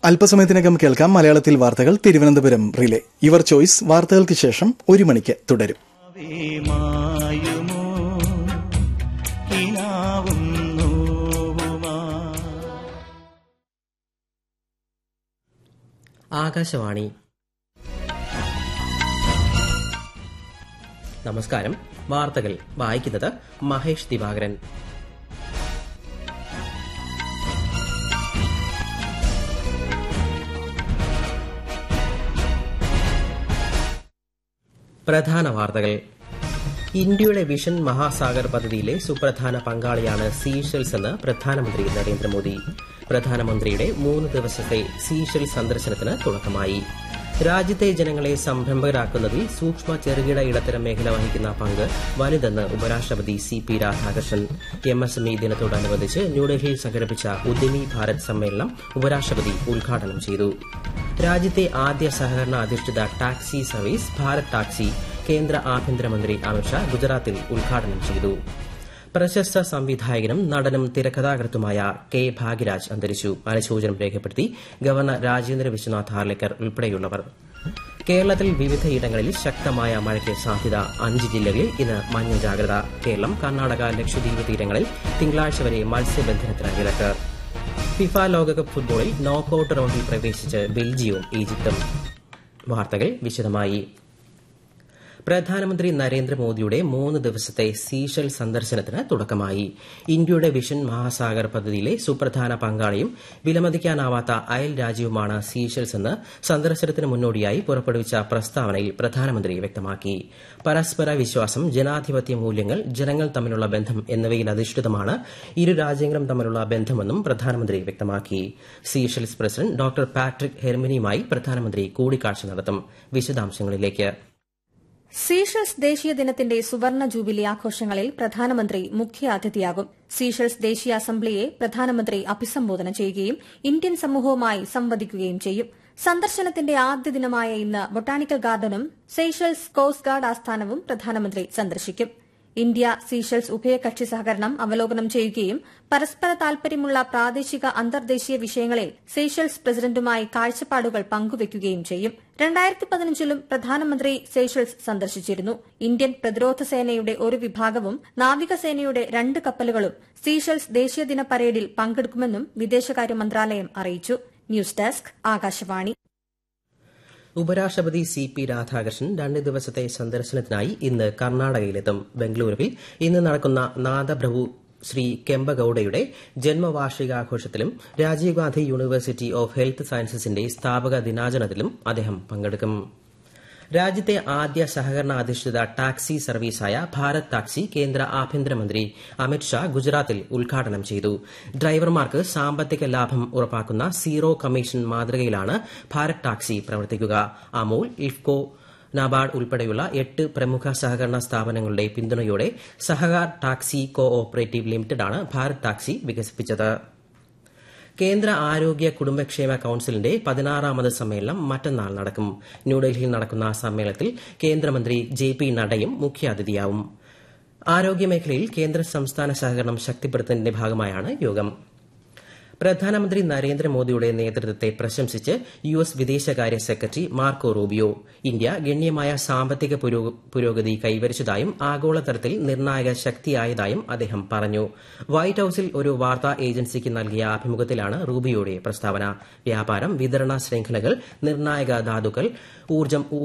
അല്പസമയത്തിനകം കേൾക്കാം മലയാളത്തിൽ വാർത്തകൾ തിരുവനന്തപുരം റിലേ യുവർ ചോയ്സ് വാർത്തകൾക്ക് ശേഷം ഒരു മണിക്ക് തുടരും മായുമോ കിനാവും നോവുമാ ആകാശവാണി നമസ്കാരം വാർത്തകൾ വായിക്കുന്നത് മഹേഷ് ദിവാകരൻ പ്രധാന വാർത്തകൾ ഇന്ത്യയുടെ വിഷൻ മഹാസാഗർ പദ്ധതിയിലെ സുപ്രധാന പങ്കാളിയാണ് സീഷെൽസ് എന്ന് പ്രധാനമന്ത്രി നരേന്ദ്രമോദി പ്രധാനമന്ത്രിയുടെ മൂന്ന് ദിവസത്തെ സീഷെൽ സന്ദർശനത്തിന് തുടക്കമായി രാജ്യത്തെ ജനങ്ങളെ സംരംഭകരാക്കുന്നതിൽ സൂക്ഷ്മ ചെറുകിട ഇടത്തരം മേഖല വഹിക്കുന്ന പങ്ക് വലുതെന്ന് ഉപരാഷ്ട്രപതി C P Radhakrishnan M S M E ദിനത്തോടനുബന്ധിച്ച് ന്യൂഡൽഹിയിൽ സംഘടിപ്പിച്ച ഉദ്യമി ഭാരത് സമ്മേളനം ഉപരാഷ്ട്രപതി ഉദ്ഘാടനം ചെയ്തു രാജ്യത്തെ ആദ്യ സഹകരണ അധിഷ്ഠിത ടാക്സി സർവീസ് ഭാരത് ടാക്സി കേന്ദ്ര ആഭ്യന്തരമന്ത്രി അമിത്ഷാ ഗുജറാത്തിൽ ഉദ്ഘാടനം ചെയ്തു പ്രശസ്ത സംവിധായകനും നടനും തിരക്കഥാകൃത്തുമായ കെ ഭാഗ്യരാജ് അന്തരിച്ചു അനുശോചനം രേഖപ്പെടുത്തി ഗവർണർ രാജേന്ദ്ര വിശ്വനാഥ് ഹാർലേക്കർ ഉൾപ്പെടെയുള്ളവർ കേരളത്തിൽ വിവിധയിടങ്ങളിൽ ശക്തമായ മഴയ്ക്ക് സാധ്യത അഞ്ച് ജില്ലകളിൽ ഇന്ന് മഞ്ഞ ജാഗ്രത കേരളം കർണാടക ലക്ഷദ്വീപ് തീരങ്ങളിൽ തിങ്കളാഴ്ച വരെ മത്സ്യബന്ധനത്തിന് വിലക്ക് ഫിഫ ലോകകപ്പ് ഫുട്ബോളിൽ നോക്കൌട്ട് റൌണ്ടിൽ പ്രവേശിച്ച് ബെൽജിയവും ഈജിപ്തും വാർത്തകൾ വിശദമായി പ്രധാനമന്ത്രി നരേന്ദ്രമോദിയുടെ മൂന്ന് ദിവസത്തെ സീഷൽ സന്ദർശനത്തിന് തുടക്കമായി ഇന്ത്യയുടെ വിഷൻ മഹാസാഗർ പദ്ധതിയിലെ സുപ്രധാന പങ്കാളിയും വിലമതിക്കാനാവാത്ത അയൽ രാജ്യവുമാണ് സീഷൽസ് എന്ന് സന്ദർശനത്തിന് മുന്നോടിയായി പുറപ്പെടുവിച്ച പ്രസ്താവനയിൽ പ്രധാനമന്ത്രി വ്യക്തമാക്കി പരസ്പര വിശ്വാസം ജനാധിപത്യ മൂല്യങ്ങൾ ജനങ്ങൾ തമ്മിലുള്ള ബന്ധം എന്നിവയിൽ അധിഷ്ഠിതമാണ് ഇരു രാജ്യങ്ങളും തമ്മിലുള്ള ബന്ധമെന്നും പ്രധാനമന്ത്രി വ്യക്തമാക്കി സീഷൽസ് പ്രസിഡന്റ് ഡോക്ടർ പാട്രിക് ഹെർമിനിയുമായി പ്രധാനമന്ത്രി കൂടിക്കാഴ്ച നടത്തും വിശദാംശങ്ങളിലേക്ക് സീഷൽസ് ദേശീയ ദിനത്തിന്റെ സുവർണ ജൂബിലി ആഘോഷങ്ങളിൽ പ്രധാനമന്ത്രി മുഖ്യാതിഥിയാകും സീഷൽസ് ദേശീയ അസംബ്ലിയെ പ്രധാനമന്ത്രി അഭിസംബോധന ചെയ്യുകയും ഇന്ത്യൻ സമൂഹവുമായി സംവദിക്കുകയും ചെയ്യും സന്ദർശനത്തിന്റെ ആദ്യ ദിനമായ ഇന്ന് ബൊട്ടാണിക്കൽ ഗാർഡനും സീഷൽസ് കോസ്റ്റ് ഗാർഡ് ആസ്ഥാനവും പ്രധാനമന്ത്രി സന്ദർശിക്കും ഇന്ത്യ സീഷൽസ് ഉഭയകക്ഷി സഹകരണം അവലോകനം ചെയ്യുകയും പരസ്പര താൽപര്യമുള്ള പ്രാദേശിക അന്തർദേശീയ വിഷയങ്ങളിൽ സീഷൽസ് പ്രസിഡന്റുമായി കാഴ്ചപ്പാടുകൾ പങ്കുവയ്ക്കുകയും ചെയ്യും രണ്ടായിരത്തി പതിനഞ്ചിലും പ്രധാനമന്ത്രി സീഷൽസ് സന്ദർശിച്ചിരുന്നു ഇന്ത്യൻ പ്രതിരോധ സേനയുടെ ഒരു വിഭാഗവും നാവികസേനയുടെ രണ്ട് കപ്പലുകളും സീഷൽസ് ദേശീയ ദിന പരേഡിൽ പങ്കെടുക്കുമെന്നും വിദേശകാര്യ മന്ത്രാലയം അറിയിച്ചു ന്യൂസ് ഡെസ്ക് ആകാശവാണി ഉപരാഷ്ട്രപതി സി പി രാധാകൃഷ്ണൻ രണ്ട് ദിവസത്തെ സന്ദർശനത്തിനായി ഇന്ന് കർണാടകയിലെത്തും ബംഗളൂരുവിൽ ഇന്ന് നടക്കുന്ന നാദപ്രഭു ശ്രീ കെമ്പഗൌഡയുടെ ജന്മവാർഷികാഘോഷത്തിലും Rajiv Gandhi university of health സയൻസസിന്റെ സ്ഥാപക ദിനാചരണത്തിലും അദ്ദേഹം പങ്കെടുക്കും രാജ്യത്തെ ആദ്യ സഹകരണ അധിഷ്ഠിത ടാക്സി സർവീസായ ഭാരത് ടാക്സി കേന്ദ്ര ആഭ്യന്തരമന്ത്രി അമിത്ഷാ ഗുജറാത്തിൽ ഉദ്ഘാടനം ചെയ്തു ഡ്രൈവർമാർക്ക് സാമ്പത്തിക ലാഭം ഉറപ്പാക്കുന്ന സീറോ കമ്മീഷൻ മാതൃകയിലാണ് ഭാരത് ടാക്സി പ്രവർത്തിക്കുക അമൂൽ ഇഫ്കോ നബാർഡ് ഉൾപ്പെടെയുള്ള എട്ട് പ്രമുഖ സഹകരണ സ്ഥാപനങ്ങളുടെ പിന്തുണയോടെ സഹകാർ ടാക്സി കോ ഓപ്പറേറ്റീവ് ലിമിറ്റഡാണ് ഭാരത് ടാക്സി വികസിപ്പിച്ചത് കേന്ദ്ര ആരോഗ്യ കുടുംബക്ഷേമ കൌൺസിലിന്റെ പതിനാറാമത് സമ്മേളനം മറ്റന്നാൾ നടക്കും ന്യൂഡൽഹിയിൽ നടക്കുന്ന സമ്മേളനത്തിൽ കേന്ദ്രമന്ത്രി ജെ പി നഡയും മുഖ്യാതിഥിയാവും ആരോഗ്യമേഖലയിൽ കേന്ദ്ര സംസ്ഥാന സഹകരണം ശക്തിപ്പെടുത്തുന്നതിന്റെ ഭാഗമായാണ് യോഗം പ്രധാനമന്ത്രി നരേന്ദ്രമോദിയുടെ നേതൃത്വത്തെ പ്രശംസിച്ച് യു എസ് വിദേശകാര്യ സെക്രട്ടറി മാർക്കോ റൂബിയോ ഇന്ത്യ ഗണ്യമായ സാമ്പത്തിക പുരോഗതി കൈവരിച്ചതായും ആഗോളതലത്തിൽ നിർണായക ശക്തിയായതായും അദ്ദേഹം പറഞ്ഞു വൈറ്റ് ഹൌസിൽ ഒരു വാർത്താ ഏജൻസിക്ക് നൽകിയ അഭിമുഖത്തിലാണ് റൂബിയോയുടെ പ്രസ്താവന വ്യാപാരം വിതരണ ശൃംഖലകൾ നിർണായക ധാതുക്കൾ ഊർജ്ജം